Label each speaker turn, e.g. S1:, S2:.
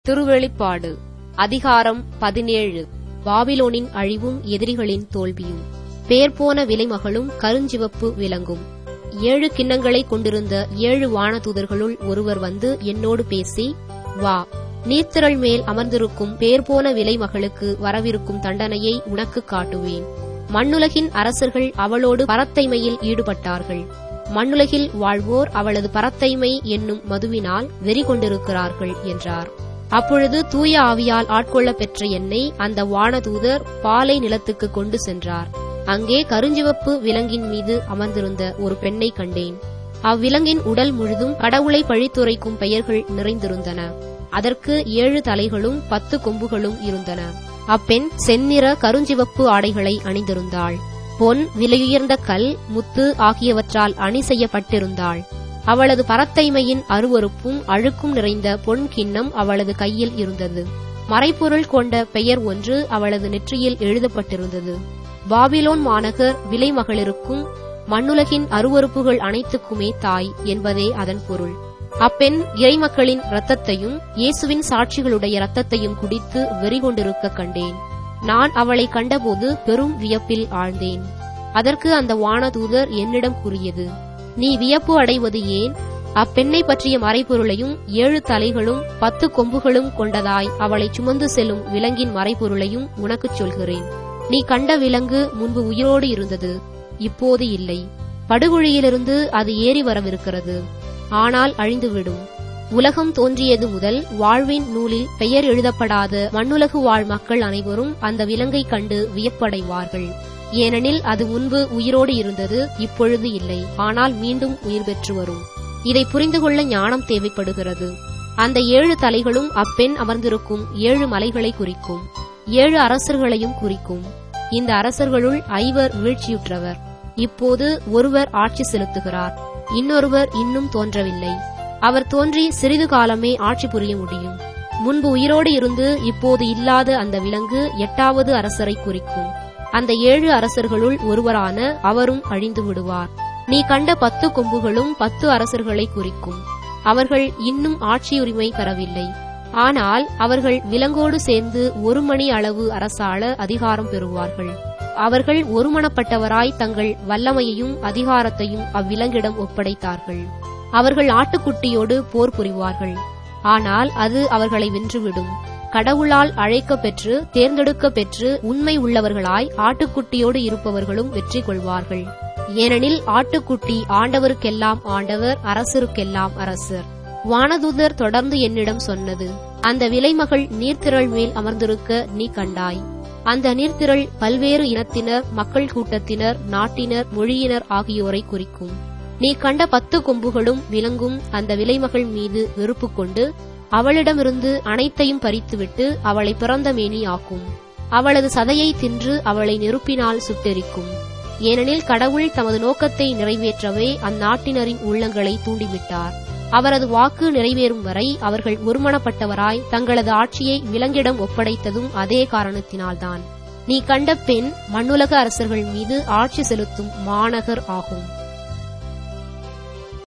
S1: திருவெளிப்பாடு அதிகாரம் பதினேழு பாபிலோனின் அழிவும் எதிரிகளின் தோல்வியும் பேர்போன விலைமகளும் கருஞ்சிவப்பு விலங்கும் ஏழு கிண்ணங்களைக் கொண்டிருந்த ஏழு வானதூதர்களுள் ஒருவர் வந்து என்னோடு பேசி வா நீர்த்திரள் மேல் அமர்ந்திருக்கும் பேர்போன விலைமகளுக்கு வரவிருக்கும் தண்டனையை உனக்குக் காட்டுவேன் மண்ணுலகின் அரசர்கள் அவளோடு பரத்தைமையில் ஈடுபட்டார்கள் மண்ணுலகில் வாழ்வோர் அவளது பரத்தைமை என்னும் மதுவினால் வெறி கொண்டிருக்கிறார்கள் என்றார் அப்பொழுது தூய ஆவியால் ஆட்கொள்ளப் பெற்ற என்னை அந்த வானதூதர் பாலை நிலத்துக்கு கொண்டு சென்றார் அங்கே கருஞ்சிவப்பு விலங்கின் மீது அமர்ந்திருந்த ஒரு பெண்ணை கண்டேன் அவ்விலங்கின் உடல் முழுதும் கடவுளை பழித்துரைக்கும் பெயர்கள் நிறைந்திருந்தன அதற்கு ஏழு தலைகளும் பத்து கொம்புகளும் இருந்தன அப்பெண் செந்நிற கருஞ்சிவப்பு ஆடைகளை அணிந்திருந்தாள் பொன் விலையுயர்ந்த கல் முத்து ஆகியவற்றால் அணி செய்யப்பட்டிருந்தாள் அவளது பரத்தைமையின் அருவருப்பும் அழுக்கும் நிறைந்த பொன் கிண்ணம் அவளது கையில் இருந்தது மறைப்பொருள் கொண்ட பெயர் ஒன்று அவளது நெற்றியில் எழுதப்பட்டிருந்தது பாபிலோன் மாநகர் விலைமகளிருக்கும் மண்ணுலகின் அருவருப்புகள் அனைத்துக்குமே தாய் என்பதே அதன் பொருள் அப்பெண் இறைமக்களின் இரத்தத்தையும் இயேசுவின் சாட்சிகளுடைய இரத்தத்தையும் குடித்து வெறி கொண்டிருக்க கண்டேன் நான் அவளை கண்டபோது பெரும் வியப்பில் ஆழ்ந்தேன் அதற்கு அந்த வானதூதர் என்னிடம் கூறியது நீ வியப்பு அடைவது ஏன் அப்பெண்ணை பற்றிய மறைபொருளையும் ஏழு தலைகளும் பத்து கொம்புகளும் கொண்டதாய் அவளை சுமந்து செல்லும் விலங்கின் மறைபொருளையும் உனக்குச் சொல்கிறேன் நீ கண்ட விலங்கு முன்பு உயிரோடு இருந்தது இப்போது இல்லை படுகுழியிலிருந்து அது ஏறி வரவிருக்கிறது ஆனால் அழிந்துவிடும் உலகம் தோன்றியது முதல் வாழ்வின் நூலில் பெயர் எழுதப்படாத மண்ணுலகு வாழ் மக்கள் அனைவரும் அந்த விலங்கை கண்டு வியப்படைவார்கள் ஏனெனில் அது முன்பு உயிரோடு இருந்தது இப்பொழுது இல்லை ஆனால் மீண்டும் உயிர் பெற்று வரும் இதை புரிந்து கொள்ள ஞானம் தேவைப்படுகிறது அந்த ஏழு தலைகளும் அப்பெண் அமர்ந்திருக்கும் ஏழு மலைகளை குறிக்கும் ஏழு அரசர்களையும் குறிக்கும் இந்த அரசர்களுள் ஐவர் வீழ்ச்சியுற்றவர் இப்போது ஒருவர் ஆட்சி செலுத்துகிறார் இன்னொருவர் இன்னும் தோன்றவில்லை அவர் தோன்றி சிறிது காலமே ஆட்சி புரிய முடியும் முன்பு உயிரோடு இருந்து இப்போது இல்லாத அந்த விலங்கு எட்டாவது அரசரை குறிக்கும் அந்த ஏழு அரசர்களுள் ஒருவரான அவரும் அழிந்து விடுவார் நீ கண்ட பத்து கொம்புகளும் பத்து அரசர்களை குறிக்கும் அவர்கள் இன்னும் ஆட்சியுரிமை பெறவில்லை ஆனால் அவர்கள் விலங்கோடு சேர்ந்து ஒரு மணி அளவு அரசாள அதிகாரம் பெறுவார்கள் அவர்கள் ஒருமனப்பட்டவராய் தங்கள் வல்லமையையும் அதிகாரத்தையும் அவ்விலங்கிடம் ஒப்படைத்தார்கள் அவர்கள் ஆட்டுக்குட்டியோடு போர் புரிவார்கள் ஆனால் அது அவர்களை வென்றுவிடும் கடவுளால் அழைக்க பெற்று தேர்ந்தெடுக்க பெற்று உண்மை உள்ளவர்களாய் ஆட்டுக்குட்டியோடு இருப்பவர்களும் வெற்றி கொள்வார்கள் ஏனெனில் ஆட்டுக்குட்டி ஆண்டவருக்கெல்லாம் ஆண்டவர் அரசருக்கெல்லாம் அரசர் வானதூதர் தொடர்ந்து என்னிடம் சொன்னது அந்த விலைமகள் நீர்த்திரள் மேல் அமர்ந்திருக்க நீ கண்டாய் அந்த நீர்த்திரள் பல்வேறு இனத்தினர் மக்கள் கூட்டத்தினர் நாட்டினர் மொழியினர் ஆகியோரை குறிக்கும் நீ கண்ட பத்து கொம்புகளும் விலங்கும் அந்த விலைமகள் மீது வெறுப்பு கொண்டு அவளிடமிருந்து அனைத்தையும் பறித்துவிட்டு அவளை பிறந்த மேனி ஆக்கும் அவளது சதையை தின்று அவளை நெருப்பினால் சுட்டெரிக்கும் ஏனெனில் கடவுள் தமது நோக்கத்தை நிறைவேற்றவே அந்நாட்டினரின் உள்ளங்களை தூண்டிவிட்டார் அவரது வாக்கு நிறைவேறும் வரை அவர்கள் ஒருமனப்பட்டவராய் தங்களது ஆட்சியை விலங்கிடம் ஒப்படைத்ததும் அதே காரணத்தினால்தான் நீ கண்ட பெண் மண்ணுலக அரசர்கள் மீது ஆட்சி செலுத்தும் மாநகர் ஆகும்